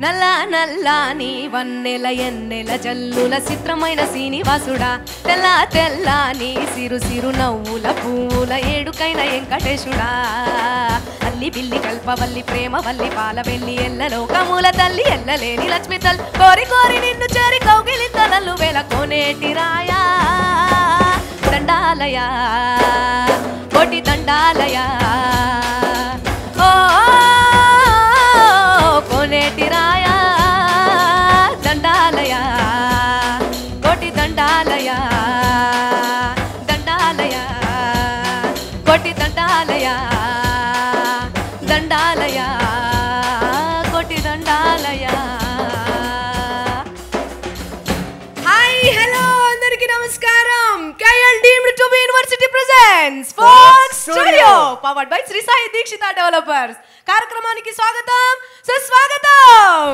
నల్ల నల్లాని వన్నెల ఎన్నెల జల్లుల చిత్రమైన శ్రీనివాసుడా తెల్ల తెల్లాని సిరు సిరు నవ్వుల పువ్వుల ఏడుకైన వెంకటేశుడా అల్లి బిల్లి కల్పవల్లి ప్రేమ వల్లి పాల వెళ్ళి ఎల్లలోకమూల తల్లి ఎల్లలేని లక్ష్మి తల్లి కోరి కోరి నిన్ను చేరి కౌగిలి తలలు వేల కోనేటి రాయా దండాలయా కోటి దండాలయా ఓ కోనేటి రాయా దండాలయా కోటి దండాలయా దండాలయా కోటి దండాలయా దండాలయా కోటి దండాలయా హాయ్ హలో అందరికీ నమస్కారం KL deemed to be university presents folks studio powered by Shri Sai Dikshita developers కార్యక్రమానికి స్వాగతం సుస్వాగతం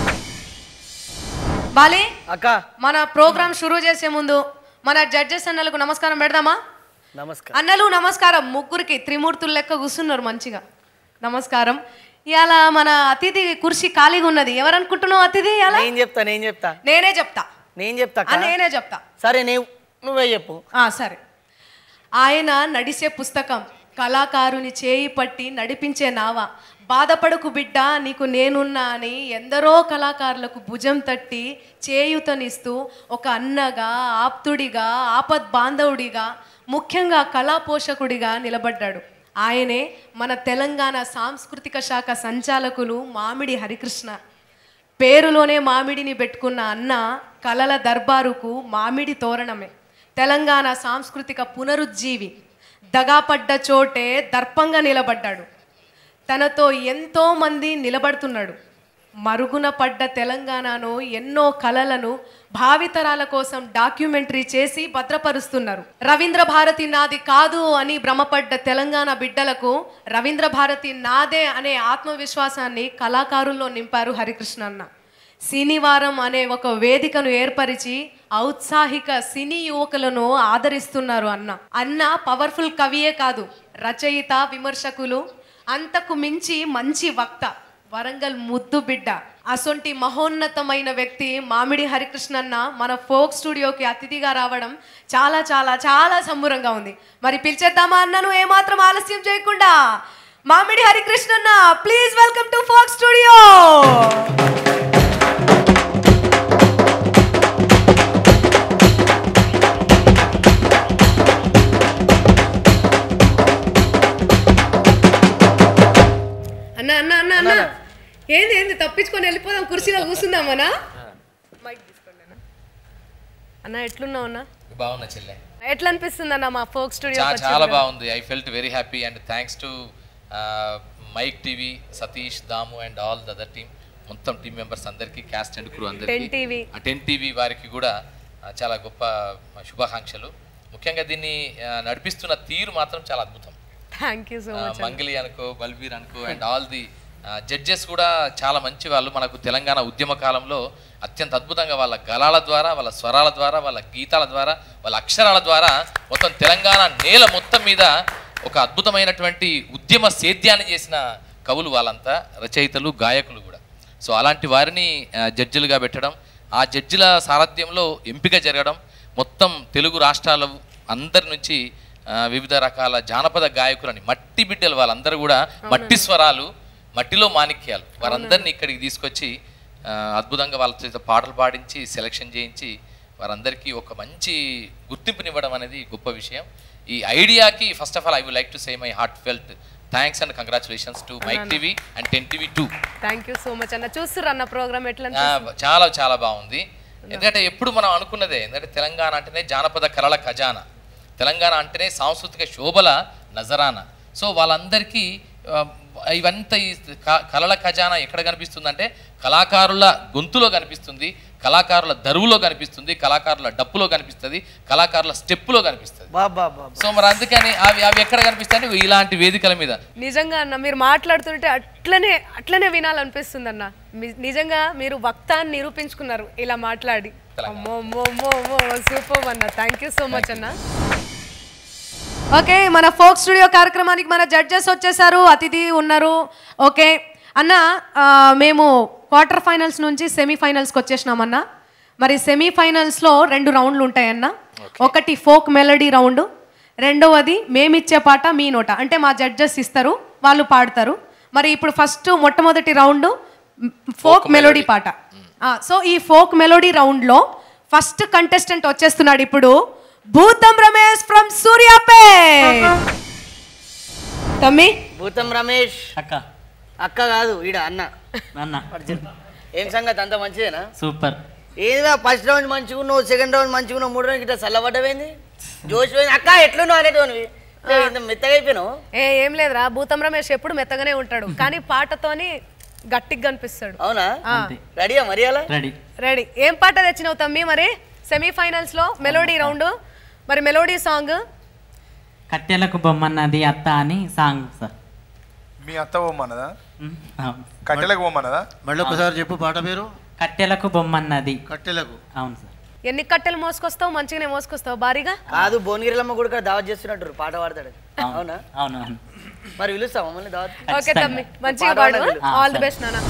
బాలి అక్క మన ప్రోగ్రామ్ షురూ చేసే ముందు మన జడ్జెస్ అన్నలకు నమస్కారం పెడదామా నమస్కారం అన్నలు నమస్కారం ముగ్గురికి త్రిమూర్తులు లెక్క కూర్చున్నారు మంచిగా నమస్కారం ఇవాళ మన అతిథి కుర్చీ ఖాళీగా ఉన్నది ఎవరు అనుకుంటున్నావు అతిథి ఇవాళ నేను చెప్తా నేను చెప్తా నేనే చెప్తా నేను చెప్తా ఆ, అక్క. నేనే చెప్తా సరే నీవు నువ్వే చెప్పు ఆ, సరే ఆయన నడిసే పుస్తకం కళాకారుని చేయి పట్టి నడిపించే నావ బాధపడకు బిడ్డ నీకు నేనున్నా అని ఎందరో కళాకారులకు భుజం తట్టి చేయుతనిస్తూ ఒక అన్నగా ఆప్తుడిగా ఆపద్ బాంధవుడిగా ముఖ్యంగా కళా పోషకుడిగా నిలబడ్డాడు ఆయనే మన తెలంగాణ సాంస్కృతిక శాఖ సంచాలకులు మామిడి హరికృష్ణ పేరులోనే మామిడిని పెట్టుకున్న అన్న కలల దర్బారుకు మామిడి తోరణమే తెలంగాణ సాంస్కృతిక పునరుజ్జీవి దగాపడ్డ చోటే దర్పంగా నిలబడ్డాడు తనతో ఎంతో మంది నిలబడుతున్నాడు మరుగున పడ్డ తెలంగాణను ఎన్నో కళలను భావితరాల కోసం డాక్యుమెంటరీ చేసి భద్రపరుస్తున్నారు రవీంద్ర భారతి నాది కాదు అని భ్రమపడ్డ తెలంగాణ బిడ్డలకు రవీంద్ర భారతి నాదే అనే ఆత్మవిశ్వాసాన్ని కళాకారుల్లో నింపారు హరికృష్ణ అన్న సినివారం అనే ఒక వేదికను ఏర్పరిచి ఔత్సాహిక సినీ యువకులను ఆదరిస్తున్నారు అన్న అన్న పవర్ఫుల్ కవియే కాదు రచయిత విమర్శకులు అంతకు మించి మంచి వక్త వరంగల్ ముద్దు బిడ్డ అసొంటి మహోన్నతమైన వ్యక్తి మామిడి హరికృష్ణన్న మన ఫోక్ స్టూడియోకి అతిథిగా రావడం చాలా చాలా చాలా సంబురంగా ఉంది మరి పిలిచేద్దామా అన్నను ఏమాత్రం ఆలస్యం చేయకుండా మామిడి హరికృష్ణన్న please welcome to folk studio అన్న అన్న అన్న అన్న ఏంది ఏంది తప్పించుకొని వెళ్ళిపోదాం కుర్చీలో కూర్చుందామనా మైక్ తీసుకోండి అన్న. అన్న ఎట్లున్నావు అన్న బాగున్నా చెల్లె ఎట్లా అనిపిస్తుంది అన్న మా ఫోక్ స్టూడియో చా- చాలా బాగుంది I felt very happy and thanks to Mic TV Satish Damu and all the other team మొత్తం టీం మెంబర్స్ అందరికీ క్యాస్ట్ అండ్ క్రూ అందరికీ టెన్ టీవీ ఆ టెన్ టీవీ వారికి కూడా ఆ, చాలా గొప్ప శుభాకాంక్షలు ముఖ్యంగా దీన్ని ఆ, నడిపిస్తున్న తీరు మాత్రం చాలా అద్భుతం థ్యాంక్ యూ సో ఆ, మచ్ మంగళి అనుకో బల్బీర్ అనుకో అండ్ ఆల్ ది జడ్జెస్ కూడా చాలా మంచి వాళ్ళు మనకు తెలంగాణ ఉద్యమ కాలంలో అత్యంత అద్భుతంగా వాళ్ళ గలాల ద్వారా వాళ్ళ స్వరాల ద్వారా వాళ్ళ గీతాల ద్వారా వాళ్ళ అక్షరాల ద్వారా మొత్తం తెలంగాణ నేల మొత్తం మీద ఒక అద్భుతమైనటువంటి ఉద్యమ సేద్యాన్ని చేసిన కవులు వాళ్ళంతా రచయితలు గాయకులు కూడా సో అలాంటి వారిని ఆ, జడ్జిలుగా పెట్టడం ఆ జడ్జిల సారథ్యంలో ఎంపిక జరగడం మొత్తం తెలుగు రాష్ట్రాల అందరి నుంచి ఆ, వివిధ రకాల జానపద గాయకులని మట్టి బిడ్డలు వాళ్ళందరూ కూడా మట్టి స్వరాలు మట్టిలో మాణిక్యాలు వారందరినీ ఇక్కడికి తీసుకొచ్చి ఆ, అద్భుతంగా వాళ్ళ చేత పాటలు పాడించి సెలెక్షన్ చేయించి వారందరికీ ఒక మంచి గుర్తింపునివ్వడం అనేది గొప్ప విషయం ఈ ఐడియాకి first of all I would like to say my heart felt thanks and congratulations to Mic TV and ten TV too thank you so much అన్న చూస్తుర్రు అన్న ప్రోగ్రామ్ ఎట్లా ఆ, చాలా చాలా బాగుంది ఎందుకంటే ఎప్పుడు మనం అనుకున్నదే ఎందుకంటే తెలంగాణ అంటేనే జానపద కళల ఖజానా తెలంగాణ అంటేనే సాంస్కృతిక శోభల నజరానా సో వాళ్ళందరికీ ఆ, ఇవంతా ఈ క- కళల ఖజానా ఎక్కడ కనిపిస్తుందంటే కళాకారుల గొంతులో కనిపిస్తుంది కళాకారుల దరువులో కనిపిస్తుంది కళాకారుల డప్పులో కనిపిస్తుంది కళాకారుల స్టెప్పులో కనిపిస్తుంది బాబా బాబా సో మరి అందుకని అవి అవి ఎక్కడ కనిపిస్తాయి ఇలాంటి వేదికల మీద నిజంగా అన్న మీరు మాట్లాడుతుంటే అట్లనే అట్లనే వినాలనిపిస్తుంది అన్న మీ- నిజంగా మీరు వక్తాన్ని నిరూపించుకున్నారు ఇలా మాట్లాడి అమ్మో అమ్మో అమ్మో అమ్మో సూపర్ అన్న థ్యాంక్ యూ సో మచ్ అన్న ఓకే మన ఫోక్ స్టూడియో కార్యక్రమానికి మన జడ్జెస్ వచ్చేసారు అతిథి ఉన్నారు ఓకే అన్న ఆ, మేము క్వార్టర్ ఫైనల్స్ నుంచి సెమీఫైనల్స్కి వచ్చేసినామన్న మరి సెమీఫైనల్స్లో రెండు రౌండ్లు ఉంటాయన్న ఒకటి ఫోక్ మెలడీ రౌండ్ రెండవది మేమిచ్చే పాట మీ నోట అంటే మా జడ్జెస్ ఇస్తారు వాళ్ళు పాడతారు మరి ఇప్పుడు ఫస్ట్ మొట్టమొదటి రౌండ్ ఫోక్ మెలోడీ పాట ఆ, సో ఈ ఫోక్ మెలోడీ రౌండ్లో ఫస్ట్ కంటెస్టెంట్ వచ్చేస్తున్నాడు ఇప్పుడు భూతం రమేష్ ఫ్రమ్ సూర్యాపేట్ తమ్మి భూతం రమేష్ అక్క అక్క కాదు ఈడ అన్న అన్న ఏం సంగతి అంత మంచిదేనా సూపర్ ఏదిరా ఫస్ట్ రౌండ్ మంచిగా ఉన్నావు సెకండ్ రౌండ్ మంచిగా ఉన్నావు మూడు రౌండ్ ఇట్లా చల్లబడ్డవేంది జోష్ పోయింది అక్క ఎట్లున్నావు అనేటోనివి ఏ, ఇంత మెత్తగా అయిపోయినావు ఏ ఏం లేదురా భూతం రమేష్ ఎప్పుడు మెత్తగానే ఉంటాడు కానీ పాటతోని గట్టిగా కనిపిస్తాడు అవునా ఆ, రెడీయా మరి అలా రెడీ రెడీ ఏం పాట తెచ్చినావు తమ్మి మరి సెమీఫైనల్స్ లో మెలోడీ రౌండ్ మరి మెలోడీ సాంగ్ కట్టెలకు బొమ్మన్నది అత్త అని సాంగ్ సార్ మీ అత్త పోమన్నదా ఉమ్, అవును. కట్టెలకు పోమన్నదా మళ్ళీ ఒకసారి చెప్పు పాట పేరు కట్టెలకు బొమ్మన్నది కట్టెలకు అవును సార్ ఎన్ని కట్టెలు మోసుకొస్తావు మంచిగానే మోసుకొస్తావు భారీగా కాదు భువనగిరిలమ్మ కూడా దావత్ చేస్తున్నట్టు పాట పాడతాడు అవును అవునా అవును అవును మరి పిలుస్తాం మమ్మల్ని దావత్ ఓకే ఖచ్చితంగా. తమ్మి మంచిగా పాట పాడు పాడాలి. ఆ, ఆల్ ది సరే. బెస్ట్ నాన్న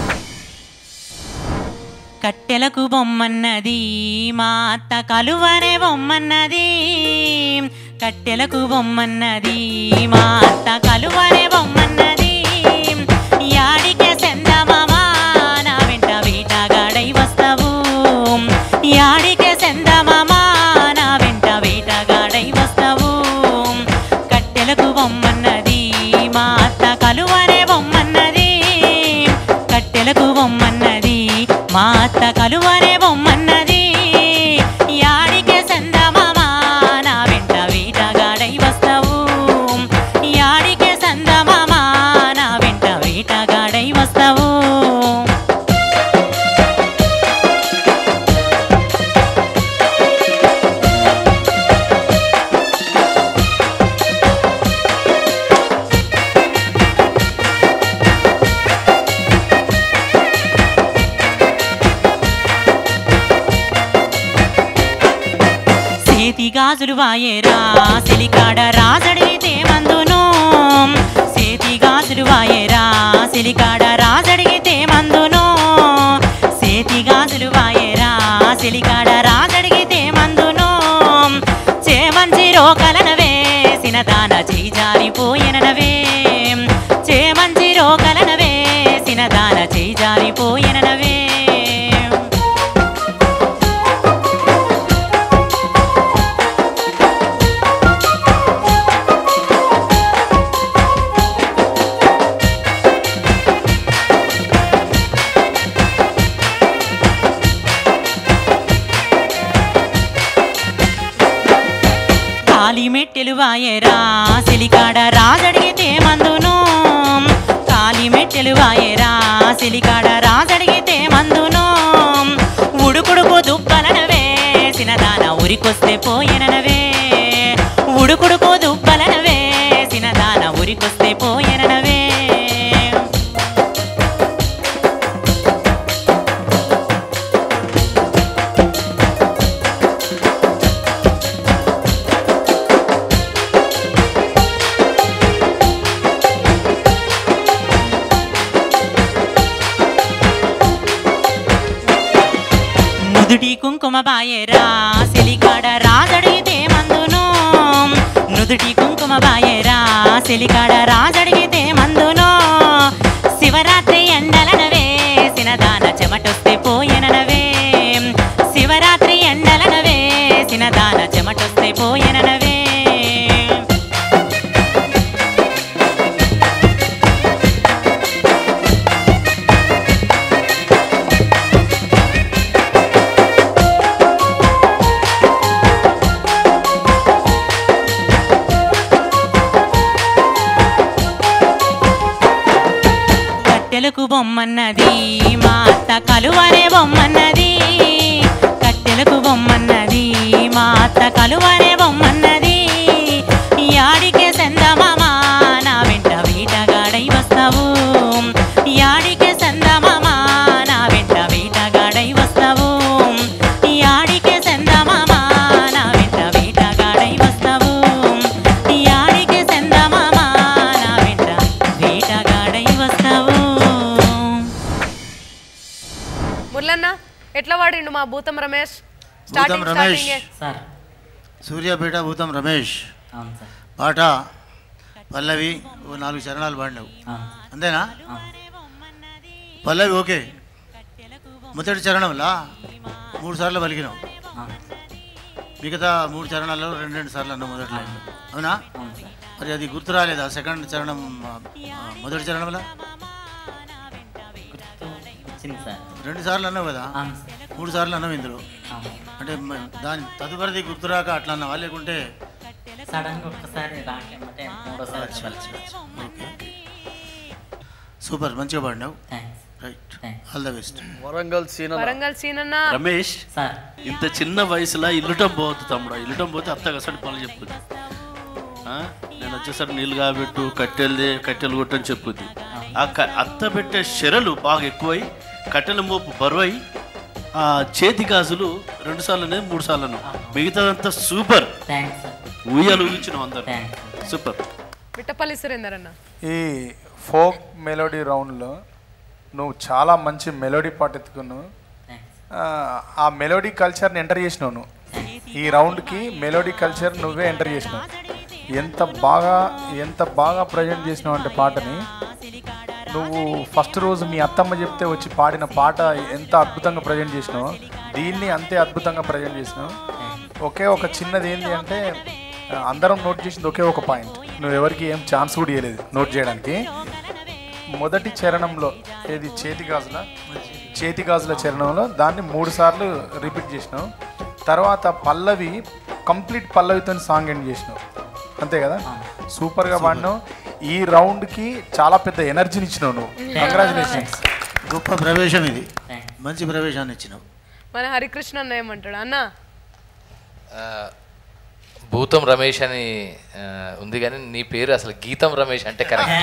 కట్టెలకు బొమ్మన్నది మా అత్త కలువనే బొమ్మన్నది కట్టెలకు బొమ్మన్నది మా అత్త కలువనే బొమ్మన్నది యాడికే సెందమామా నా వెంట వేటగాడై వస్తావు యాడికే సెందమామా నా వెంట వేటగాడై వస్తావు కట్టెలకు బొమ్మన్నది మా అత్త కలువనే బొమ్మన్నది కట్టెలకు బొమ్మన్నది మా అత్త కలువనే బొమ్మన్నది యాడికే సందమామా నా వెంట వేటగాడై వస్తావు యాడికే సందమామా నా వెంట వేటగాడై వస్తావు చేతి గాజులు వాయేరా సిలికాడ రాజడిగితే మందును చేతి గాజులు వాయేరా సిలికాడ రాజడిగితే మందును చేతి గాజులు వాయేరా సిలికాడ రాజడిగితే మందును చేమంచి రోకలనవే సినదాన చేయి జారిపోయెననవే చేమంచి రోకలనవే సినదాన చేయి జారిపోయెననవే కాలి మెట్టెలు వాయేరా సిలికాడ రాజడిగితే మందును కాలి మెట్టెలు వాయేరా సిలికాడ రాజడిగితే మందును ఉడుకుడుకు దుబ్బలనవే సినదాన ఉరికొస్తే పోయెననవే ఉడుకుడుకు దుబ్బలనవే సినదాన ఉరికొస్తే పోయెననవే నుదుటి కుంకుమ బాయేరా సెలికాడ రాజడిగితే మందును నుదుటి కుంకుమ బాయేరా సెలికాడ రాజడిగితే మందును శివరాత్రి ఎండలనవే సినదాన చెమటొస్తే పోయెననవే శివరాత్రి ఎండలనవే సినదాన చెమటొస్తే పోయెననవే కట్టెలకు బొమ్మన్నది మా అత్త కలువనే బొమ్మన్నది కట్టెలకు బొమ్మన్నది మా అత్త కలువనే బొమ్మన్నది యాడికే సందమామా నా వెంట వేటగాడై వస్తావు యాడికే సందమామా నా వెంట వేటగాడై వస్తావు యాడికే సందమామా నా వెంట వేటగాడై వస్తావు యాడికే సందమామా నా వెంట వేటగాడై వస్తావు మురళన్న ఎట్లా వాడిండు మా Bhootham Ramesh Bhootham starting Ramesh starting sir Suryapet Bhootham Ramesh అవును సార్ పాట పల్లవి ఓ నాలుగు చరణాలు పాడినావు అవును అంతేనా అవును పల్లవి ఓకే మొదటి చరణంలా మూడు సార్లు పలికినావు అవును మిగతా మూడు చరణాల్లో రెండు రెండు సార్లు అన్నావు మొదటి లైన్ అవునా అవును సార్ మరి అది గుర్తు రాలేదా సెకండ్ చరణం ఆ, ఆ, మొదటి చరణంలో గుర్తు వచ్చింది సార్ రెండు సార్లు అన్నావు కదా అవును సార్ మూడు సార్లు అన్నావు ఇందులో అవును అంటే మ- దాని తదుపరిది గుర్తురాక అట్లా అన్నావా లేకుంటే సడన్గా ఒక్కసారి రాకేమంటే మూడోసారి వచ్చి ఓకే సూపర్ మంచిగా పాడినావు thanks right thanks all the best Warangal scene Warangal scene అన్న రమేష్ సార్ ఇంత చిన్న వయసులో ఇల్లుటం పోవద్దు తమ్ముడు ఇల్లుటం పోతే అత్త కసడి పనులు చెప్పుద్ది ఆ? నేను వచ్చేసరికి నీళ్ళు కాబెట్టు కట్టెలు కట్టెలు కొట్టని చెప్పుద్ది ఆ క అత్త పెట్టే శరలు బాగా ఎక్కువై కట్టెల మోపు బరువై ఆ చేతి గాజులు రెండు సార్లు మూడు సార్లు మిగతాదంతా సూపర్ థ్యాంక్స్ సార్ ఊయలు ఊగించిన అందరు థ్యాంక్స్ సూపర్ మిట్టపల్లి సురేందర్ అన్న ఈ ఫోక్ మెలోడీ రౌండ్లో నువ్వు చాలా మంచి మెలోడీ పాట ఎత్తుకున్నావు థ్యాంక్స్ ఆ, ఆ మెలోడీ కల్చర్ని ఎంటర్ చేసినావు నువ్వు ఈ రౌండ్కి మెలోడీ కల్చర్ నువ్వే ఎంటర్ చేసినావు ఎంత బాగా ఎంత బాగా ప్రజెంట్ చేసినావు అంటే పాటని నువ్వు ఫస్ట్ రోజు మీ అత్తమ్మ చెప్తే వచ్చి పాడిన పాట ఎంత అద్భుతంగా ప్రజెంట్ చేసినావు దీన్ని అంతే అద్భుతంగా ప్రజెంట్ చేసినావు ఒకే ఒక చిన్నది ఏంటి అంటే ఆ, అందరం నోట్ చేసింది ఒకే ఒక పాయింట్ నువ్వు ఎవరికి ఏం ఛాన్స్ కూడా ఇవ్వలేదు నోట్ చేయడానికి మొదటి చరణంలో ఏది చేతి గాజుల చేతి గాజుల చరణంలో దాన్ని మూడు సార్లు రిపీట్ చేసినావు తర్వాత పల్లవి కంప్లీట్ పల్లవితో సాంగ్ ఎండ్ చేసినావు అంతే కదా సూపర్గా పాడినావు ఈ రౌండ్కి చాలా పెద్ద ఎనర్జీని ఇచ్చినావు నువ్వు కంగ్రాచులేషన్స్ గొప్ప ప్రవేశం ఇది థ్యాంక్స్ మంచి ప్రవేశాన్ని ఇచ్చినావు మన హరికృష్ణ అన్న ఏమంటాడు అన్న ఆ, భూతం రమేష్ అని ఆ, ఉంది కానీ నీ పేరు అసలు గీతం రమేష్ అంటే కరెక్ట్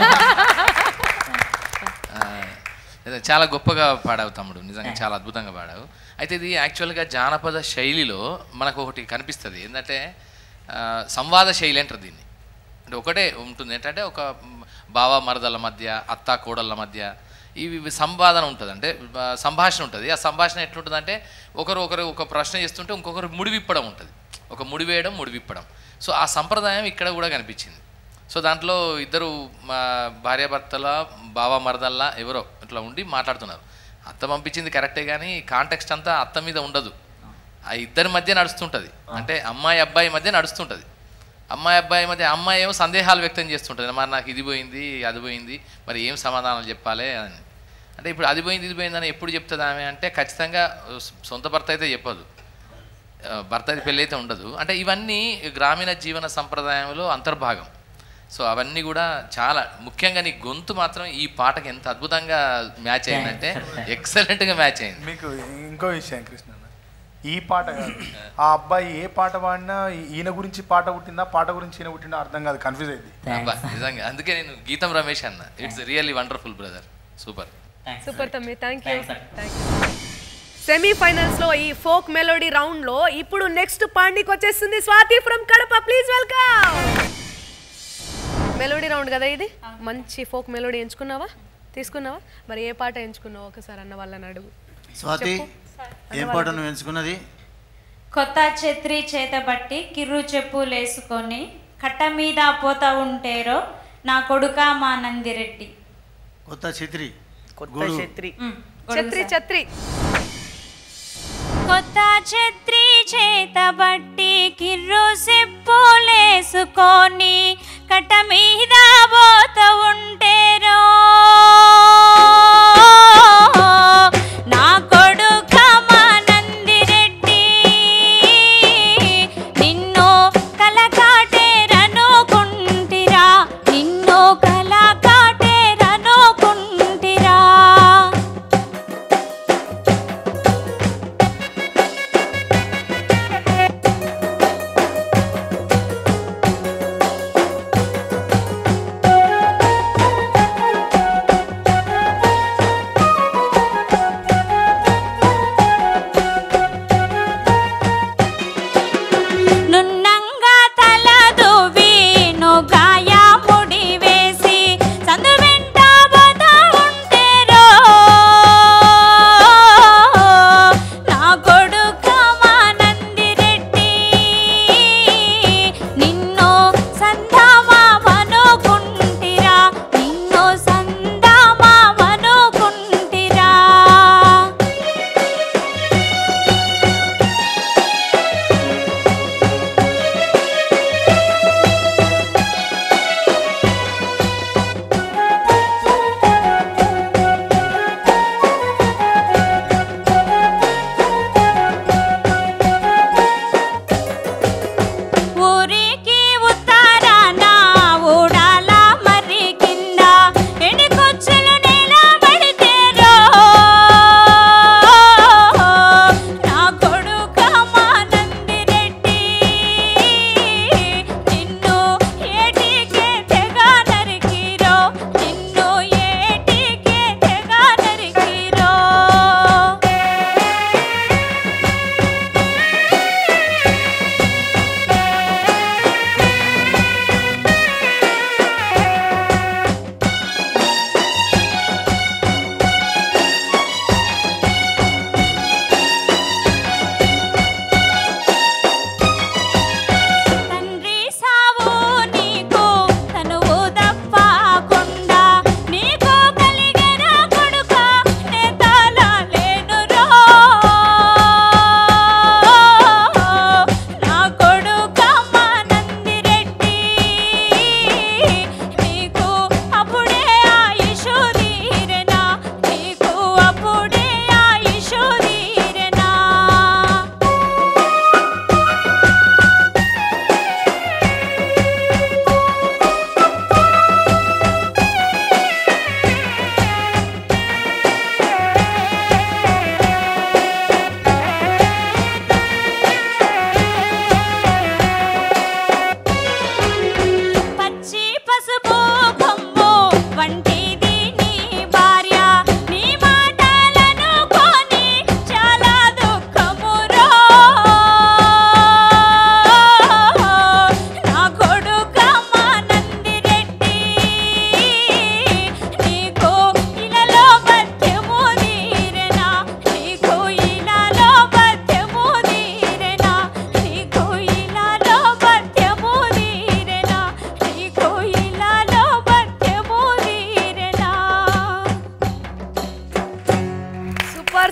ఆ, ఇది చాలా గొప్పగా పాడావు తమ్ముడు నిజంగా చాలా అద్భుతంగా పాడావు అయితే ఇది యాక్చువల్గా జానపద శైలిలో మనకు ఒకటి కనిపిస్తుంది ఏంటంటే ఆ, సంవాద శైలి అంటారు దీన్ని అంటే ఒకటే ఉంటుంది ఏంటంటే ఒక మ్, బావ మరదల మధ్య అత్త కోడళ్ళ మధ్య ఇవి ఇవి సంవాదన ఉంటుంది అంటే ఆ, సంభాషణ ఉంటుంది ఆ సంభాషణ ఎట్లుంటుంది అంటే ఒకరు ఒకరు ఒక ప్రశ్న చేస్తుంటే ఇంకొకరు ముడివిప్పడం ఉంటుంది ఒక ముడివేయడం ముడివిప్పడం సో ఆ సంప్రదాయం ఇక్కడ కూడా కనిపించింది సో దాంట్లో ఇద్దరు మా భార్యాభర్తల బావ మరదల్లా ఎవరో ఇట్లా ఉండి మాట్లాడుతున్నారు అత్త పంపించింది కరెక్టే కానీ కాంటెక్స్ట్ అంతా అత్త మీద ఉండదు ఆ ఇద్దరి మధ్య నడుస్తుంటుంది అంటే అమ్మాయి అబ్బాయి మధ్య నడుస్తుంటుంది అమ్మాయి అబ్బాయి మధ్య అమ్మాయి ఏమో సందేహాలు వ్యక్తం చేస్తుంటుంది మరి నాకు ఇది పోయింది అది పోయింది మరి ఏం సమాధానాలు చెప్పాలి అని అంటే ఇప్పుడు అది పోయింది ఇది పోయిందని ఎప్పుడు చెప్తుంది ఆమె అంటే ఖచ్చితంగా సొంత భర్త అయితే చెప్పదు ఆ, భర్త అయితే పెళ్ళి అయితే ఉండదు అంటే ఇవన్నీ గ్రామీణ జీవన సంప్రదాయంలో అంతర్భాగం సో అవన్నీ కూడా చాలా ముఖ్యంగా నీ గొంతు మాత్రం ఈ పాటకి ఎంత అద్భుతంగా మ్యాచ్ అయిందంటే ఎక్సలెంట్గా మ్యాచ్ అయింది మీకు ఇంకో విషయం కృష్ణ అన్న. ఈ పాట కాదు ఆ అబ్బాయి ఏ పాట పాడినా ఈయన గురించి పాట పుట్టిందా పాట గురించి ఈయన పుట్టిందా అర్థం కాదు కన్ఫ్యూజ్ అయింది అబ్బా, నిజంగా అందుకే నేను గీతం రమేష్ అన్న it's really wonderful brother super thanks super తమ్మి thank you Thanks, sir. Thank you semifinals లో ఈ ఫోక్ మెలోడీ రౌండ్ లో ఇప్పుడు నెక్స్ట్ పాండికి వచ్చేస్తుంది Swathi from Kadapa please welcome melody round కదా ఇది మంచి ఫోక్ మెలోడీ ఎంచుకున్నావా తీసుకున్నావా మరి ఏ పాట ఎంచుకున్నావు ఒకసారి అన్న వాళ్ళని అడుగు స్వాతి ఏం పాట నువ్వు ఎంచుకున్నది కొత్త ఛత్రి చేతబట్టి కిర్రు చెప్పు లేసుకొని కట్ట మీద పోతా ఉంటేరో నా కొడుక మా నందిరెడ్డి కొత్త చిత్రి కొత్త గూడు. ఛత్రి ఉమ్, ఛత్రి ఛత్రి కొత్త ఛత్రి చేతబట్టి కిర్రు చెప్పు లేసుకొని కట్ట మీద పోతా ఉంటేరో నా కొడుక మా నందిరెడ్డి నిన్ను కలకాటేరనుకుంటిరా నిన్ను కలకాటేరనుకుంటిరా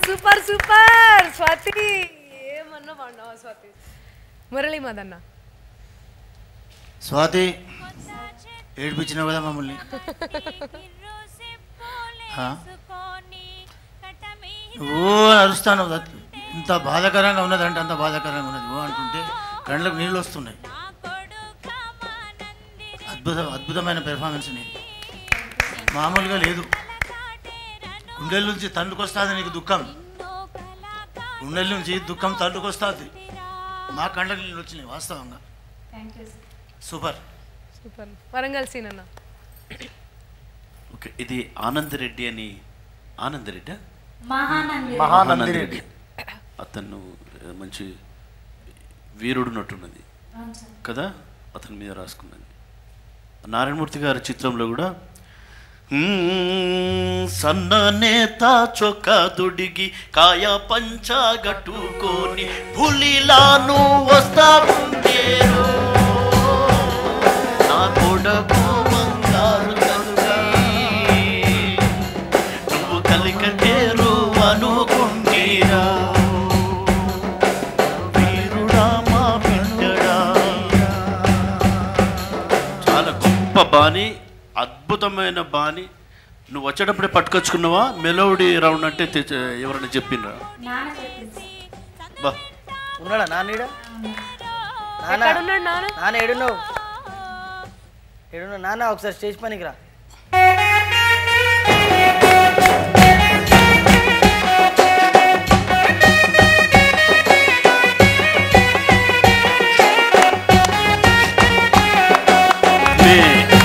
సూపర్ సూపర్ స్వాతి ఏమన్నా బాగున్నావా స్వాతి మురళి మదన్న స్వాతి ఏడిపించినావు కదా మమ్మల్ని ఆ? ఓ అరుస్తాను ఇంత బాధాకరంగా ఉన్నదంటే అంత బాధాకరంగా ఉన్నది ఓ అంటుంటే కళ్ళకు నీళ్ళు వస్తున్నాయి అద్భుత అద్భుతమైన పెర్ఫార్మెన్స్ నీది మామూలుగా లేదు గుండెల నుంచి తండ్రికొస్తుంది నీకు దుఃఖం గుండెల నుంచి దుఃఖం తండ్రికొస్తుంది మా కళ్ళకి నీళ్ళు వచ్చినాయి వాస్తవంగా సూపర్ సూపర్ వరంగల్ సీన్ అన్న ఓకే ఇది ఆనంద్ రెడ్డి అని ఆనంద్ రెడ్డి మహానంది మహానంది రెడ్డి అతను ఆ, మంచి వీరుడు నటున్నది కదా అతని మీద రాసుకున్నది నారాయణమూర్తి గారి చిత్రంలో కూడా మ్మ్, సన్న నేత చొక్క దుడిగి కాయ పంచ గట్టుకొని పులిలాను వస్తా ఉండేరు నా కొడకు బంగారు తల్లి. నువ్వు కలికటేరు అనుకుంటీరా వీరుడా మా బిడ్డడా చాలా గొప్ప బాణి అద్భుతమైన బాణి నువ్వు వచ్చేటప్పుడే పట్టుకొచ్చుకున్నావా మెలోడీ రౌండ్ అంటే తెచ్చ- ఎవరైనా చెప్పిండ్రా నాన్న చెప్పింది బా ఉన్నాడా నాన్నీడ నాన్న ఎక్కడున్నాడు నాన్న నాన్న ఏడున్నావు ఏడున్నావు నాన్న ఒకసారి స్టేజ్ పనికి రా మీ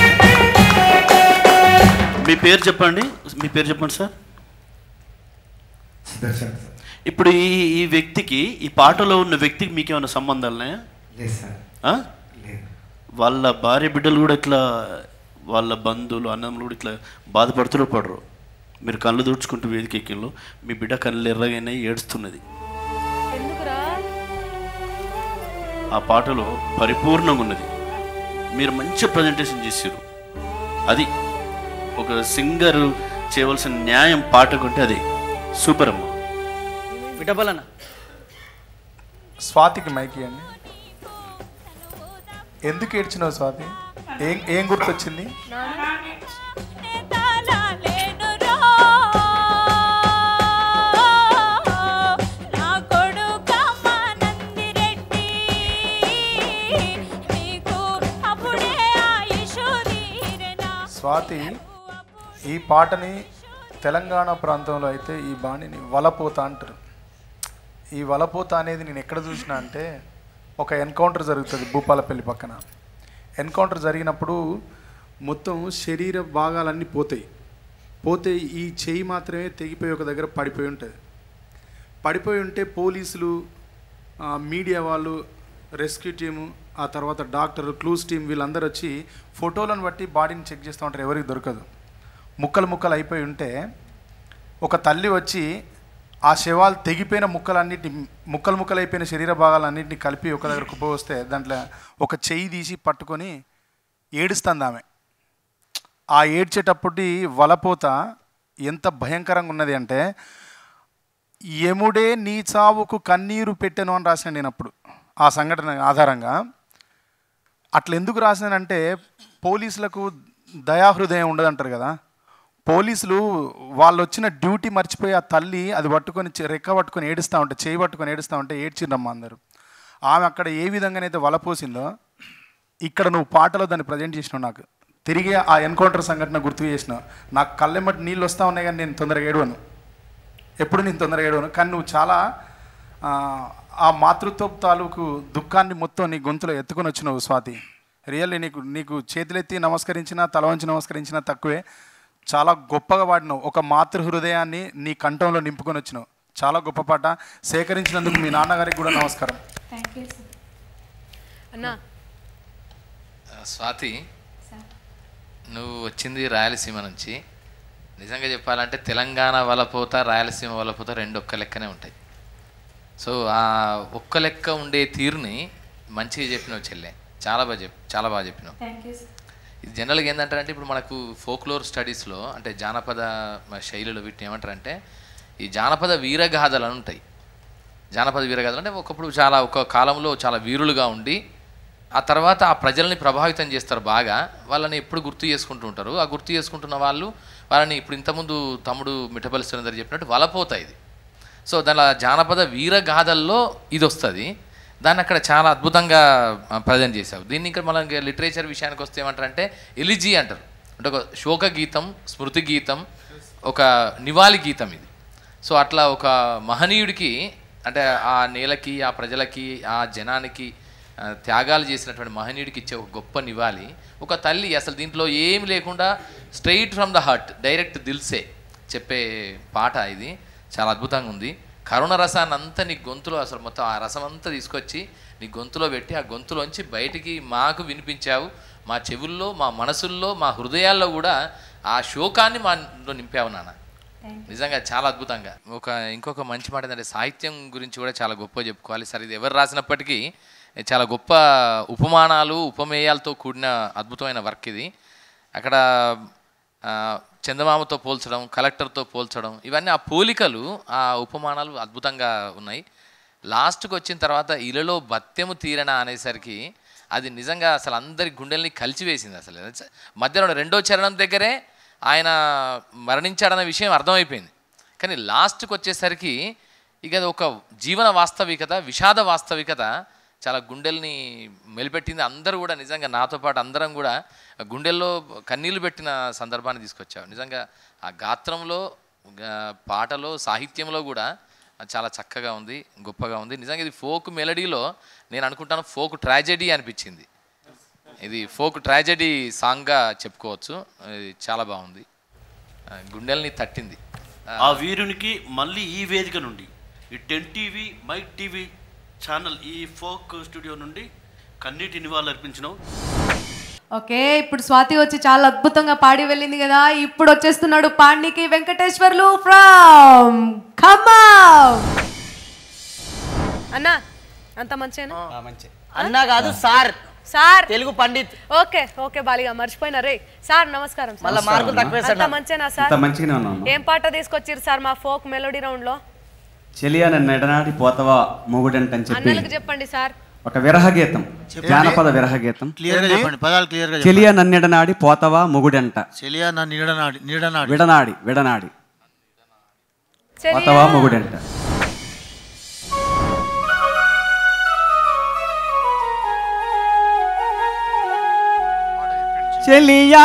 మీ పేరు చెప్పండి మీ పేరు చెప్పండి సార్ సుదర్శన్ సార్ ఇప్పుడు ఈ ఈ వ్యక్తికి ఈ పాటలో ఉన్న వ్యక్తికి మీకు ఏమైనా సంబంధాలు ఉన్నాయా లేదు సార్ ఆ? లేదు వాళ్ళ భార్య బిడ్డలు కూడా ఇట్లా వాళ్ళ బంధువులు అన్నములు కూడా ఇట్లా బాధపడుతూ పడరు మీరు కళ్ళు దూడ్చుకుంటూ వేదిక ఎక్కిళ్ళు మీ బిడ్డ కళ్ళు ఎర్రగానే ఏడుస్తున్నది ఎందుకురా ఆ పాటలో పరిపూర్ణంగా ఉన్నది మీరు మంచి ప్రజెంటేషన్ చేసారు అది ఒక సింగర్ చేయవలసిన న్యాయం పాటకుంటే అది సూపర్ అమ్మ విటపలన్న స్వాతికి మైక్ ఇవ్వండి ఎందుకు ఏడ్చినావు స్వాతి ఏం ఏం గుర్తొచ్చింది స్వాతి ఈ పాటని తెలంగాణ ప్రాంతంలో అయితే ఈ బాణిని వలపోత అంటారు ఈ వలపోత అనేది నేను ఎక్కడ చూసినా అంటే ఒక ఎన్కౌంటర్ జరుగుతుంది భూపాలపల్లి పక్కన ఎన్కౌంటర్ జరిగినప్పుడు మొత్తం శరీర భాగాలన్నీ పోతాయి పోతే ఈ చెయ్యి మాత్రమే తెగిపోయి ఒక దగ్గర పడిపోయి ఉంటుంది పడిపోయి ఉంటే పోలీసులు ఆ, మీడియా వాళ్ళు రెస్క్యూ టీము ఆ తర్వాత డాక్టర్ క్లూస్ టీం వీళ్ళందరూ వచ్చి ఫోటోలను బట్టి బాడీని చెక్ చేస్తూ ఉంటారు ఎవరికి దొరకదు ముక్కలు ముక్కలు అయిపోయి ఉంటే ఒక తల్లి వచ్చి ఆ శవాలు తెగిపోయిన ముక్కలన్నిటిని ముక్కలు ముక్కలు అయిపోయిన శరీర భాగాలన్నింటినీ కలిపి ఒక దగ్గర కుప్ప వస్తే దాంట్లో ఒక చెయ్యి తీసి పట్టుకొని ఏడుస్తుంది ఆమె ఆ ఏడ్చేటప్పటి వలపోత ఎంత భయంకరంగా ఉన్నది అంటే యముడే నీ చావుకు కన్నీరు పెట్టెను అని రాశాను నేను అప్పుడు ఆ సంఘటన ఆధారంగా అట్లా ఎందుకు రాశానంటే పోలీసులకు దయాహృదయం ఉండదంటారు కదా పోలీసులు వాళ్ళు వచ్చిన డ్యూటీ మర్చిపోయి ఆ తల్లి అది పట్టుకొని చె- రెక్క పట్టుకొని ఏడుస్తూ ఉంటే చేయి పట్టుకొని ఏడుస్తూ ఉంటే ఏడ్చిండమ్మా అందరూ ఆమె అక్కడ ఏ విధంగానైతే వలపోసిందో ఇక్కడ నువ్వు పాటలో దాన్ని ప్రజెంట్ చేసినావు నాకు తిరిగి ఆ ఎన్కౌంటర్ సంఘటన గుర్తు చేసినావు నాకు కళ్ళెమ్మటి నీళ్ళు వస్తూ ఉన్నాయి కానీ నేను తొందరగా ఏడవను ఎప్పుడు నేను తొందరగా ఏడవను కానీ నువ్వు చాలా ఆ, ఆ మాతృత్వ తాలూకు దుఃఖాన్ని మొత్తం నీ గొంతులో ఎత్తుకొని వచ్చినావు స్వాతి రియల్లీ నీకు నీకు చేతులెత్తి నమస్కరించినా తల వంచి నమస్కరించినా తక్కువే చాలా గొప్పగా పాడినావు ఒక మాతృ హృదయాన్ని నీ కంఠంలో నింపుకొని వచ్చినావు చాలా గొప్ప పాట సేకరించినందుకు మీ నాన్నగారికి కూడా నమస్కారం థ్యాంక్ యూ సార్ అన్నా ఆ, స్వాతి నువ్వు వచ్చింది రాయలసీమ నుంచి నిజంగా చెప్పాలంటే తెలంగాణ వలపోత రాయలసీమ వలపోత రెండు ఒక్క లెక్కనే ఉంటాయి సో ఆ ఒక్క లెక్క ఉండే తీరుని మంచిగా చెప్పినావు చెల్లె చాలా బాగా చెప్పి చాలా బాగా చెప్పినావు థ్యాంక్ యూ సార్ ఇది జనరల్గా ఏంటంటే ఇప్పుడు మనకు ఫోక్లోర్ స్టడీస్లో అంటే జానపద మ- శైలులు వీటిని ఏమంటారంటే ఈ జానపద వీరగాథలు అని ఉంటాయి జానపద వీరగాథలు అంటే ఒకప్పుడు చాలా ఒక కాలంలో చాలా వీరులుగా ఉండి ఆ తర్వాత ఆ ప్రజల్ని ప్రభావితం చేస్తారు బాగా వాళ్ళని ఎప్పుడు గుర్తు చేసుకుంటూ ఉంటారు ఆ గుర్తు చేసుకుంటున్న వాళ్ళు వాళ్ళని ఇప్పుడు ఇంతకుముందు తమ్ముడు మిఠపల్లి సురేందర్ చెప్పినట్టు వలపోత ఇది సో దానిలో జానపద వీరగాథల్లో ఇది వస్తుంది దాన్ని అక్కడ చాలా అద్భుతంగా ప్రజెంట్ చేశావు దీన్ని ఇంకా మనం లిటరేచర్ విషయానికి వస్తే ఏమంటారంటే ఎలిజీ అంటారు అంటే ఒక శోక గీతం స్మృతి గీతం ఒక నివాళి గీతం ఇది సో అట్లా ఒక మహనీయుడికి అంటే ఆ నేలకి ఆ ప్రజలకి ఆ జనానికి ఆ, త్యాగాలు చేసినటువంటి మహనీయుడికి ఇచ్చే ఒక గొప్ప నివాళి ఒక తల్లి అసలు దీంట్లో ఏమి లేకుండా straight from the heart direct దిల్సే చెప్పే పాట ఇది చాలా అద్భుతంగా ఉంది కరుణ రసాన్ని అంతా నీ గొంతులో అసలు మొత్తం ఆ రసం అంతా తీసుకొచ్చి నీ గొంతులో పెట్టి ఆ గొంతులోంచి బయటికి మాకు వినిపించావు మా చెవుల్లో మా మనసుల్లో మా హృదయాల్లో కూడా ఆ శోకాన్ని మా నింపావు నాన్న నిజంగా చాలా అద్భుతంగా ఒక ఇంకొక మంచి మాట ఏంటంటే సాహిత్యం గురించి కూడా చాలా గొప్ప చెప్పుకోవాలి సరే ఇది ఎవరు రాసినప్పటికీ చాలా గొప్ప ఉపమానాలు ఉపమేయాలతో కూడిన అద్భుతమైన వర్క్ ఇది అక్కడ ఆ, చందమామతో పోల్చడం కలెక్టర్తో పోల్చడం ఇవన్నీ ఆ పోలికలు ఆ ఉపమానాలు అద్భుతంగా ఉన్నాయి లాస్ట్కి వచ్చిన తర్వాత ఇలలో బత్యము తీరన అనేసరికి అది నిజంగా అసలు అందరి గుండెల్ని కలిచివేసింది అసలు మధ్యలో రెండో చరణం దగ్గరే ఆయన మరణించాడన్న విషయం అర్థమైపోయింది కానీ లాస్ట్కి వచ్చేసరికి ఇక అది ఒక జీవన వాస్తవికత విషాద వాస్తవికత చాలా గుండెల్ని మెలిపెట్టింది అందరూ కూడా నిజంగా నాతో పాటు అందరం కూడా గుండెల్లో కన్నీళ్లు పెట్టిన సందర్భాన్ని తీసుకొచ్చావు నిజంగా ఆ గాత్రంలో గా- పాటలో సాహిత్యంలో కూడా చాలా చక్కగా ఉంది గొప్పగా ఉంది నిజంగా ఇది ఫోక్ మెలడీలో నేను అనుకుంటాను ఫోక్ ట్రాజెడీ అనిపించింది ఇది ఫోక్ ట్రాజెడీ సాంగ్గా చెప్పుకోవచ్చు ఇది చాలా బాగుంది ఆ, గుండెల్ని తట్టింది ఆ వీరునికి మళ్ళీ ఈ వేదిక నుండి ఈ ten TV Mic TV channel ఈ ఫోక్ స్టూడియో నుండి కన్నీటి నివాళులు అర్పించినావు ఓకే ఇప్పుడు స్వాతి వచ్చి చాలా అద్భుతంగా పాడి వెళ్ళింది కదా ఇప్పుడు వచ్చేస్తున్నాడు పాండికి వెంకటేశ్వర్లు ఫ్రమ్ ఖమ్మం అన్నా అంత మంచిగా అన్నా కాదు sir sir Telugu pandit okay okay బాలిగా మర్చిపోయినా రే సార్ నమస్కారం సార్. మళ్ళా మార్కులు తక్కువ అంత వేస్తాడు మంచిగా సార్ అంత మంచిగానే ఉన్నాను ఏం పాట తీసుకొచ్చిర్రు సార్ మా ఫోక్ మెలోడీ రౌండ్ లో చెలియా నన్ను ఎడనాటి పోతవా మొగుడంట అని చెప్పి అన్నలకు చెప్పండి సార్ ఒక విరహ గీతం జానపద విరహ గీతం క్లియర్గా చెప్పండి పదాలు క్లియర్గా చెప్పండి చెలియా నన్నెడనాడి పోతవా మొగుడంట చెలియా నా నీడనాడి నీడనాడి విడనాడి విడనాడి చెలియా. పోతవా మొగుడంట చెలియా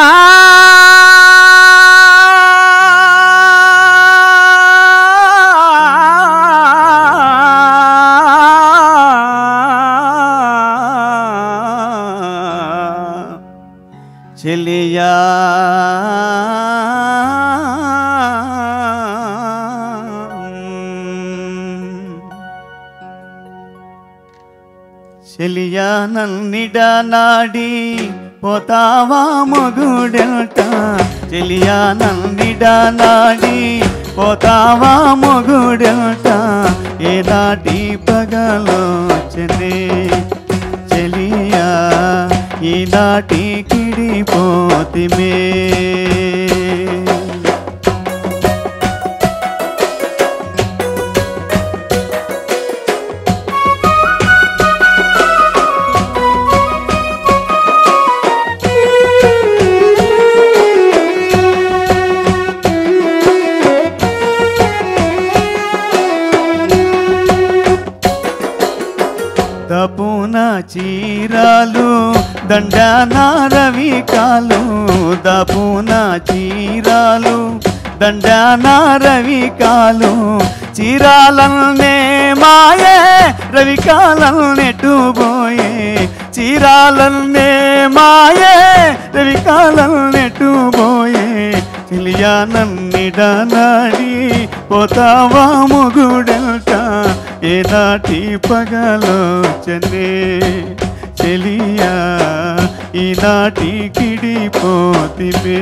చెలియా చెలియా నన్నిడ నాడి పోతావా మొగుడట చెలియా నన్నిడ నాడి పోతావా మొగుడట ఏనాటి పగలో చెనే చెలియా ఈనాటి కిడిపోతిమే దపున చీరాలు దండాన రవికాలు దపున చీరాలు దండాన రవికాలు చీరాలన్నే మాయే రవికాలన్నెటు పోయే చీరాలన్నే మాయే రవికాలన్నెటు పోయే చెలియా నన్నిడ నాడి పోతావా మొగుడల్ట ఏనాటి పగలోచనే చెలియా ఈనాటి కిడిపోతిమే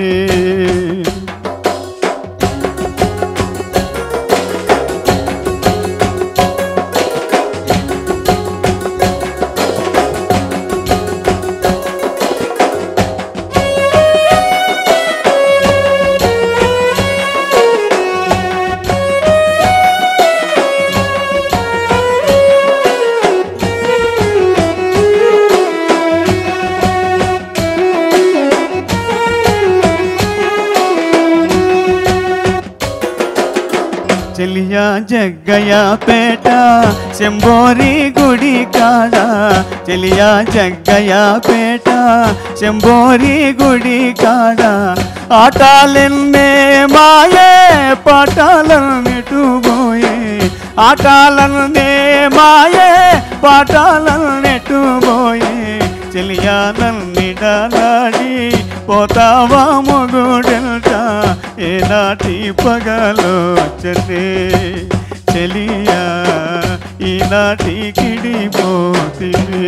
చెలియా జగ్గయ్య పేట శంబోరి గుడి కాడ చెలియా జగ్గయ్య పేట శంబోరి గుడి కాడ ఆటాలెన్నే మాయే పాటాలన్నిటు పోయే ఆటాలన్నే మాయే పాటాలన్నెటు పోయే చెలియా నన్నిడలాడి పోతావా మొగుడెల్ట ఏనాటి పగలో చెల్లి చెలియా ఈనాటి కిడిపోతివే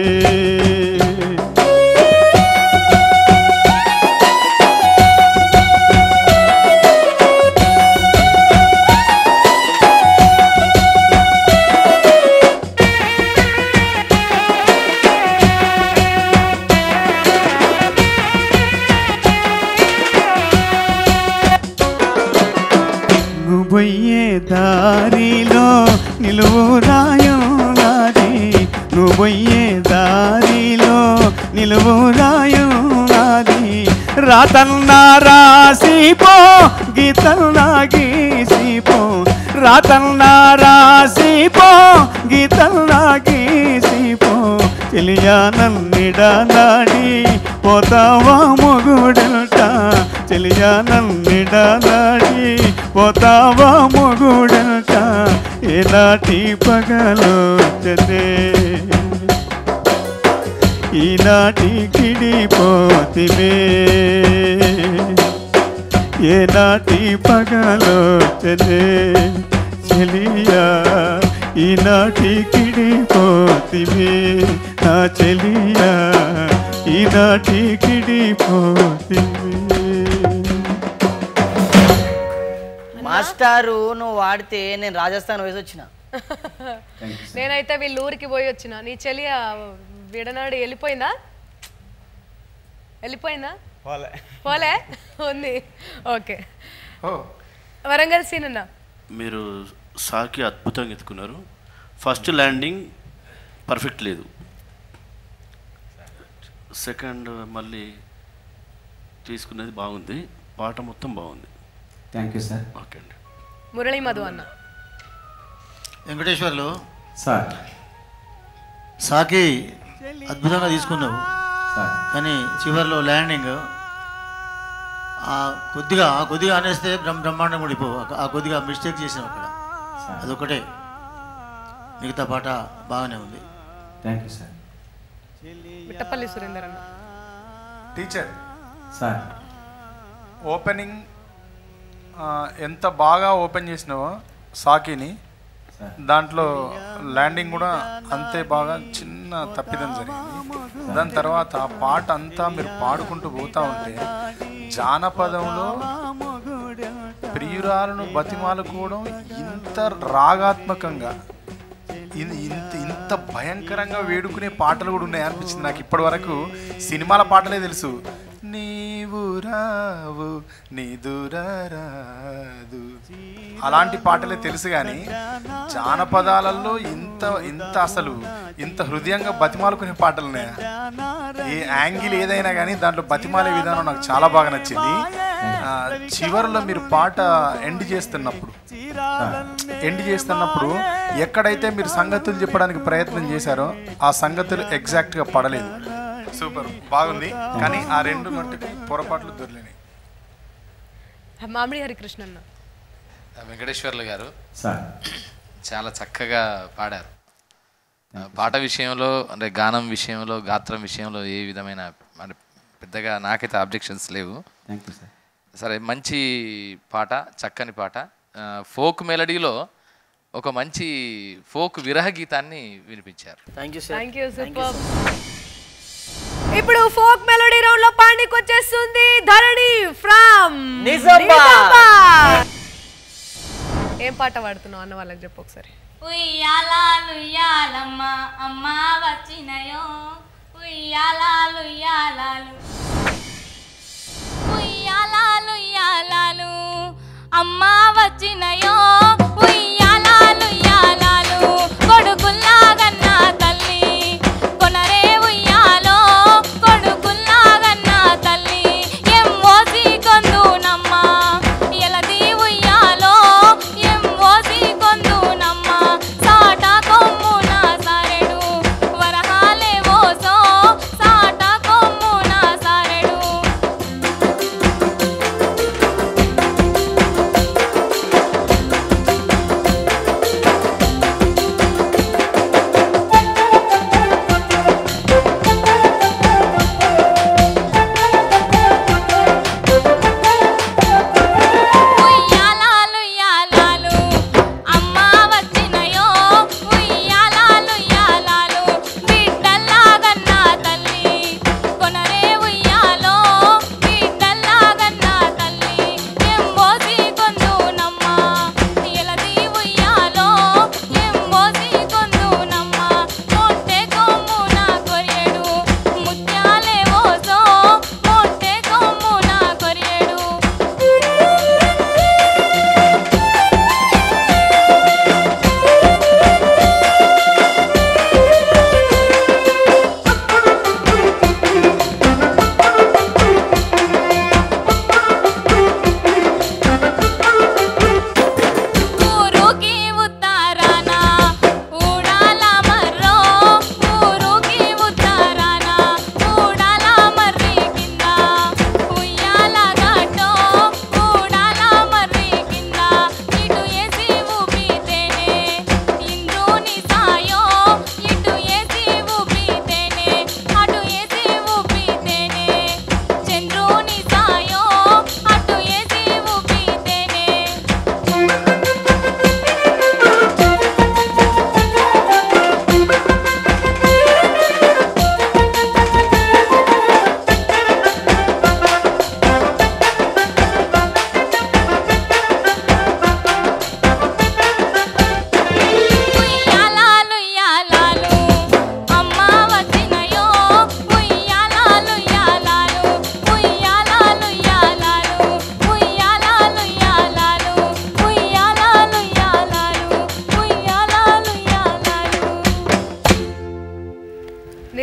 నువ్వొయ్యే దారిలో నిలువురాయున్నది నువ్వొయ్యే దారిలో నిలువురాయున్నది రాతన్నా రాసిపో గీతన్నా గీసిపో రాతన్నా రాసిపో గీతన్నా గీసిపో చెలియా నన్నిడలాడి పోతావా మొగుడల్ట చెలియా నన్నిడలాడి పోతావా మొగుడల్ట ఏనాటి పగలో చెదే ఈనాటి కిడిపోతివే ఏనాటి పగలో చెదే చెలియా ఈనాటి కిడిపోతివే నా చెలియా ఈనాటి కిడిపోతివే మాస్టారు నువ్వు వాడితే నేను రాజస్థాన్ వయసు వచ్చిన నేనైతే వీళ్ళ ఊరికి పోయి వచ్చిన నీ చెల్లి ఆ విడనాడు వెళ్ళిపోయిందా వెళ్ళిపోయిందా పోలే ఉంది ఓకే వరంగల్ సీన్ అన్న మీరు సాకి అద్భుతంగా ఎత్తుకున్నారు ఫస్ట్ ల్యాండింగ్ పర్ఫెక్ట్ లేదు సెకండ్ మళ్ళీ తీసుకున్నది బాగుంది పాట మొత్తం బాగుంది థ్యాంక్ యూ సార్ ఓకే అండి మురళీ మధు అన్న వెంకటేశ్వర్లు సార్ సాకి అద్భుతంగా తీసుకున్నావు సార్ కానీ చివరిలో ల్యాండింగ్ ఆ కొద్దిగా ఆ కొద్దిగా అనేస్తే బ్రహ్మ బ్రహ్మాండం ఉండిపోవు ఆ- ఆ కొద్దిగా మిస్టేక్ చేసావు అక్కడ అదొకటే మిగతా పాట బాగానే ఉంది thank you sir Mittapalli Surender అన్న టీచర్ సార్ ఓపెనింగ్ ఆ, ఎంత బాగా ఓపెన్ చేసినావో సాకిని దాంట్లో ల్యాండింగ్ కూడా అంతే బాగా చిన్న తప్పిదం జరిగింది దాని తర్వాత ఆ పాట అంతా మీరు పాడుకుంటూ పోతా ఉంటే జానపదంలో ప్రియురాలను బతిమాలుకోవడం ఇంత రాగాత్మకంగా ఇన్- ఇంత ఇంత భయంకరంగా వేడుకునే పాటలు కూడా ఉన్నాయి అనిపించింది నాకు ఇప్పటి వరకు సినిమాల పాటలే తెలుసు నీవు రావు నిదురారాదు అలాంటి పాటలే తెలుసు కానీ జానపదాలలో ఇంత ఇంత అసలు ఇంత హృదయంగా బతిమాలుకునే పాటలు ఉన్నాయా ఏ యాంగిల్ ఏదైనా కానీ దాంట్లో బతిమాలే విధానం నాకు చాలా బాగా నచ్చింది ఆ, చివరిలో మీరు పాట ఎండ్ చేస్తున్నప్పుడు ఎండ్ చేస్తున్నప్పుడు ఎక్కడైతే మీరు సంగతులు చెప్పడానికి ప్రయత్నం చేశారో ఆ సంగతులు ఎగ్జాక్ట్గా పడలేదు సూపర్ బాగుంది కానీ ఆ రెండు మట్టుకు పొరపాట్లు దొరికినాయి మామిడి హరికృష్ణ అన్న వెంకటేశ్వర్లు గారు సార్ చాలా చక్కగా పాడారు ఆ, పాట విషయంలో అంటే గానం విషయంలో గాత్రం విషయంలో ఏ విధమైన అంటే పెద్దగా నాకైతే అబ్జెక్షన్స్ లేవు థ్యాంక్ యూ సార్ సరే మంచి పాట చక్కని పాట ఫోక్ మెలడీలో ఒక మంచి ఫోక్ విరహ గీతాన్ని వినిపించారు thank you thank you super ఇప్పుడు ఫోక్ మెలోడీ రౌండ్ లో పాండికి వచ్చేస్తుంది ధరణి ఫ్రమ్ నిజామాబాద్. ఏం పాట పాడుతున్నావు అన్న వాళ్ళకి చెప్పు ఒకసారి ఉయ్యాలాలుయ్యాలమ్మ అమ్మ వచ్చినయో ఉయ్యాలాలుయ్యాలాలు ఉయ్యాలాలుయ్యాలాలు అమ్మ వచ్చినయో ఉయ్యాలాలుయ్యాలాలు కొడుకుల్లాగన్న తల్లి కొనరే ఉయ్యాలో కొడుకుల్లాగన్న తల్లి ఎం మోసి కొందునమ్మ ఎలది ఉయ్యాలో ఎం మోసి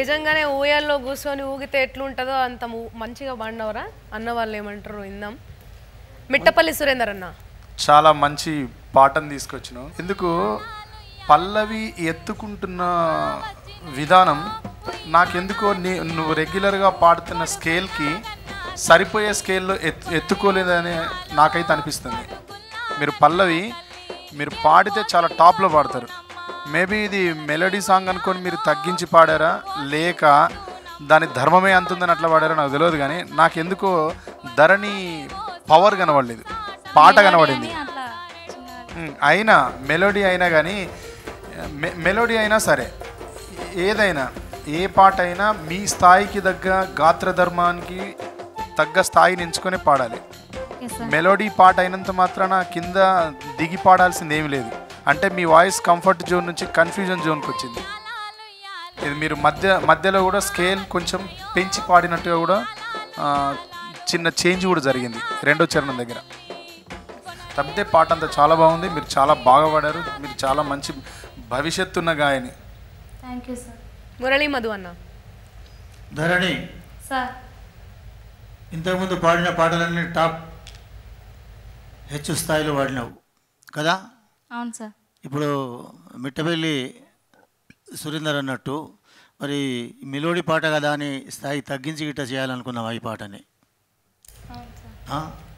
నిజంగానే ఊయల్లో కూర్చొని ఊగితే ఎట్లుంటుందో అంత ము- మంచిగా పాడినవరా అన్న వాళ్ళు ఏమంటారు ఇందాం మిట్టపల్లి సురేందర్ అన్న చాలా మంచి పాటను తీసుకొచ్చినావు ఎందుకు పల్లవి ఎత్తుకుంటున్న విధానం నాకెందుకో నీ నువ్వు రెగ్యులర్గా పాడుతున్న స్కేల్కి సరిపోయే స్కేల్లో ఎత్ ఎత్తుకోలేదని నాకైతే అనిపిస్తుంది మీరు పల్లవి మీరు పాడితే చాలా టాప్లో పాడతారు మేబీ ఇది మెలోడీ సాంగ్ అనుకొని మీరు తగ్గించి పాడారా లేక దాని ధర్మమే అంతుందని అట్లా పాడారో నాకు తెలియదు కానీ నాకెందుకో ధరణి పవర్ కనబడలేదు పాట కనబడింది ఉమ్, అయినా మెలోడీ అయినా కానీ మె- మెలోడీ అయినా సరే ఏదైనా ఏ పాట అయినా మీ స్థాయికి తగ్గ గాత్ర ధర్మానికి తగ్గ స్థాయిని ఎంచుకొని పాడాలి మెలోడీ పాట అయినంత మాత్రాన కింద దిగి పాడాల్సింది ఏమి లేదు అంటే మీ వాయిస్ కంఫర్ట్ జోన్ నుంచి కన్ఫ్యూజన్ జోన్కి వచ్చింది ఇది మీరు మధ్య మధ్యలో కూడా స్కేల్ కొంచెం పెంచి పాడినట్టుగా కూడా ఆ, చిన్న చేంజ్ కూడా జరిగింది రెండో చరణం దగ్గర తప్పితే పాట అంతా చాలా బాగుంది మీరు చాలా బాగా పాడారు మీరు చాలా మంచి భవిష్యత్తు ఉన్న గాయని thank you sir Murali Madhu అన్న ధరణి సార్ ఇంతకుముందు పాడిన పాటలన్నీ టాప్ హెచ్చు స్థాయిలో పాడినావు కదా అవును సార్ ఇప్పుడు మిట్టబెల్లి సురేందర్ అన్నట్టు మరి మెలోడీ పాట కదా అని స్థాయి తగ్గించి గిట్ట చేయాలనుకున్నావా ఈ పాటని ఆ?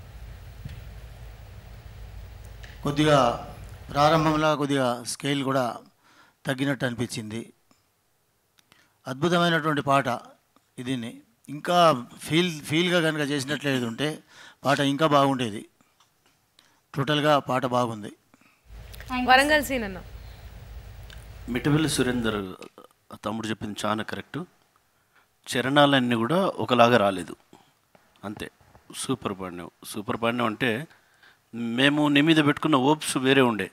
కొద్దిగా ప్రారంభంలో కొద్దిగా స్కేల్ కూడా తగ్గినట్టు అనిపించింది అద్భుతమైనటువంటి పాట ఇది ఇంకా ఫీల్ ఫీల్గా కనుక చేసినట్లేదు ఉంటే పాట ఇంకా బాగుండేది టోటల్గా పాట బాగుంది వరంగల్ సీన్ అన్న మిట్టవెల్లి సురేందర్ తమ్ముడు చెప్పింది చాలా కరెక్ట్ చరణాలన్నీ కూడా ఒకలాగా రాలేదు అంతే సూపర్ పాడినావు సూపర్ పాడినావు అంటే మేము నీ మీద పెట్టుకున్న ఓప్స్ వేరే ఉండే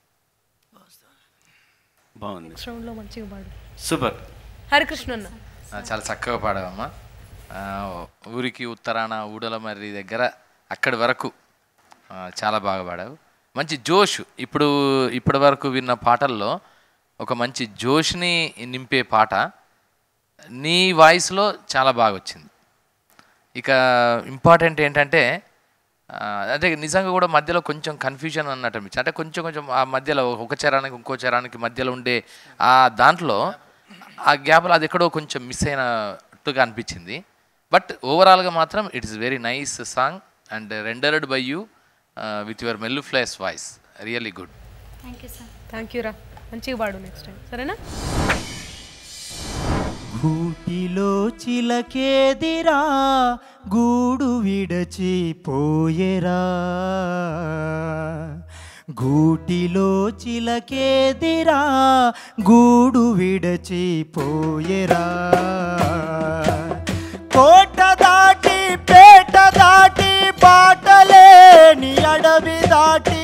బాగుంది రౌండ్లో మంచిగా పాడు సూపర్ హరికృష్ణ అన్న ఆ, చాలా చక్కగా పాడావమ్మా ఆ, ఊరికి ఉత్తరాన ఊడలమర్రి దగ్గర అక్కడి వరకు ఆ, చాలా బాగా పాడావు మంచి జోష్ ఇప్పుడు ఇప్పటి వరకు విన్న పాటల్లో ఒక మంచి జోష్ని నింపే పాట నీ వాయిస్లో చాలా బాగా వచ్చింది ఇక ఇంపార్టెంట్ ఏంటంటే ఆ, అంటే నిజంగా కూడా మధ్యలో కొంచెం కన్ఫ్యూజన్ అన్నట్టు అనిపించింది అంటే కొంచెం కొంచెం ఆ మధ్యలో ఒక చరానికి ఇంకో చరానికి మధ్యలో ఉండే ఆ దాంట్లో ఆ గ్యాప్లో అది ఎక్కడో కొంచెం మిస్ అయినట్టుగా అనిపించింది బట్ ఓవరాల్గా మాత్రం it is very nice song and rendered by you with your mellifluous voice really good thank you sir thank you రా మంచిగా పాడు నెక్స్ట్ టైం సరేనా గూటిలో చిలకేదిరా గూడు విడచిపోయేరా గూటిలో చిలకేదిరా గూడు విడచిపోయేరా కోట దాటి పేట దాటి బాటలేని అడవి దాటి